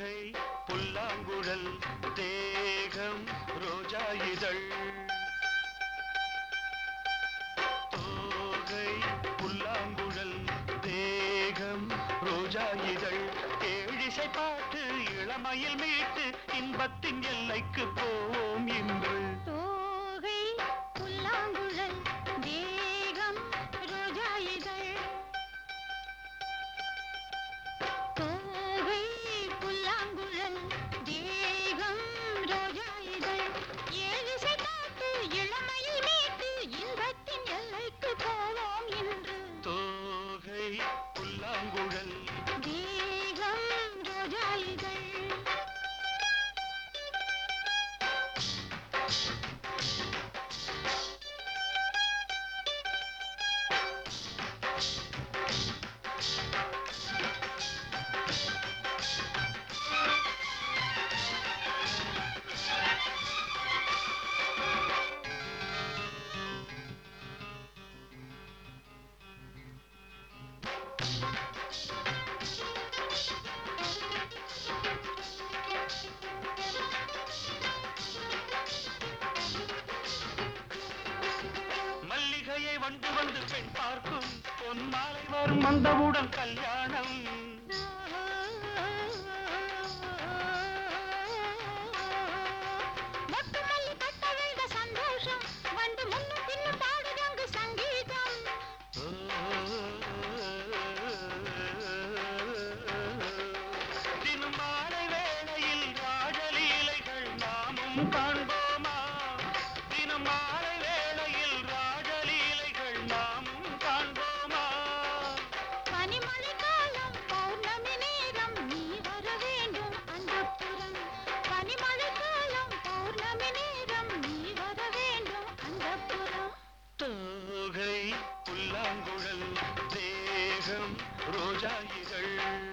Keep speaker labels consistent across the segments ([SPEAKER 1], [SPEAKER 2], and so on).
[SPEAKER 1] தோகை புல்லாங்குழல் தேகம் ரோஜா இதழ் தோகை புல்லாங்குழல் தேகம் ரோஜா இதழ் ஏழிசை பாட்டு இளமையில் மீட்டு இன்பத்தின் எல்லைக்கு போவோம் இன்று
[SPEAKER 2] தோகை புல்லாங்குழல் தேகம் ரோஜா இதழ் தோகை புல்லாங்குழல் தேகம் ரோஜா இதழ் ஏழிசை பாட்டு இளமையில் மீட்டு இன்பத்தின் எல்லைக்கு போவோம் இன்று
[SPEAKER 1] தோகை புல்லாங்குழல்
[SPEAKER 2] தேகம் ரோஜா இதழ்
[SPEAKER 1] மல்லிகையை வந்து வந்து பெண் பார்க்கும் பொன் மாலை வரும் வந்தவுடன் கல்யாணம்
[SPEAKER 2] மொட்டு மல்லி கட்ட வைந்த சந்தோஷம் வந்து முன்னும் பின்னும் பாடுதங்கு சங்கீதம்
[SPEAKER 1] தினம் மாலை வேளையில் ராஜலீலைகள் நாமும் காண்போமா தினம் மாலை வேளையில் ராஜலீலைகள் நாமும் காண்போமா
[SPEAKER 2] பனிமழை காலம் பௌர்ணமி நேரம் நீ வர வேண்டும் அந்தப்புறம் பனிமழை காலம் பௌர்ணமி நேரம் நீ வர வேண்டும் அந்தப்புறம்
[SPEAKER 1] தோகை புல்லாங்குழல் தேகம் ரோஜா இதழ்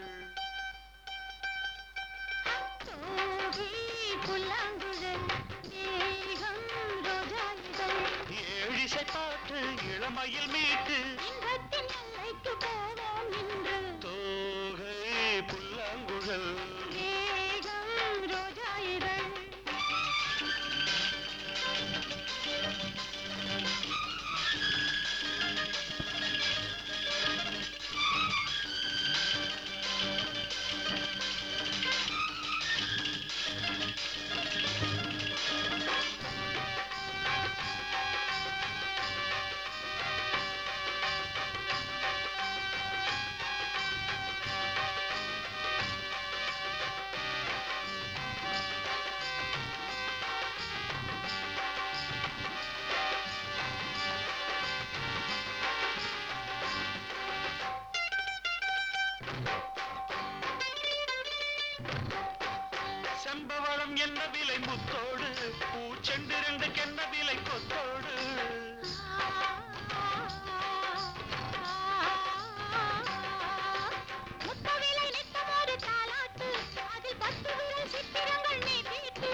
[SPEAKER 2] தோகை புல்லாங்குழல் தேகம் ரோஜா இதழ்
[SPEAKER 1] ஏழிசை பாட்டு இளமையில் மீட்டு
[SPEAKER 2] இன்பத்தின் எல்லைக்கு போவோம் இன்று
[SPEAKER 1] தோகை புல்லாங்குழல்
[SPEAKER 2] தேகம் ரோஜா இதழ்
[SPEAKER 1] செம்பவளம் என்ன விலை முத்தோடு பூச்செண்டு ரெண்டுக்கு என்ன விலை கொத்தோடு
[SPEAKER 2] முத்தவிலை நித்தமொரு தாலாட்டு அதில் பத்து விரல் சித்திரங்கள் நீ தீட்டு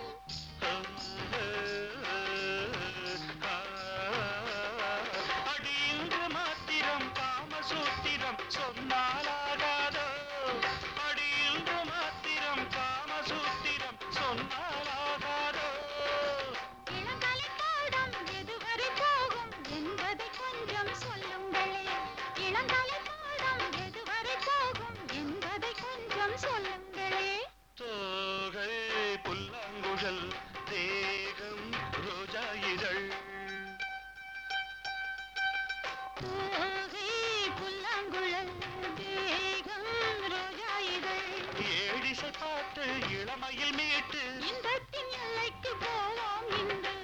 [SPEAKER 1] அடி இன்று மாத்திரம் காமசூத்திரம் சொன்னாலாகாதோ அடி இன்று மாத்திரம் காமசூத்திரம் சொன்னாலாகாதோ
[SPEAKER 2] இளங்கலை பாடம் எதுவரை போகும் என்பதை கொஞ்சம் சொல்லுங்களே இளங்கலை பாடம் எதுவரை போகும் என்பதை கொஞ்சம் சொல்லுங்களே
[SPEAKER 1] தோகை புல்லாங்குழல் தேகம் ரோஜா இதழ்
[SPEAKER 2] தோகை புல்லாங்குழல் தேகம் ரோஜா இதழ்
[SPEAKER 1] ஏழிசை பாட்டு இளமையில் மீட்டு
[SPEAKER 2] இன்பத்தின் எல்லைக்கு போவோம் இன்று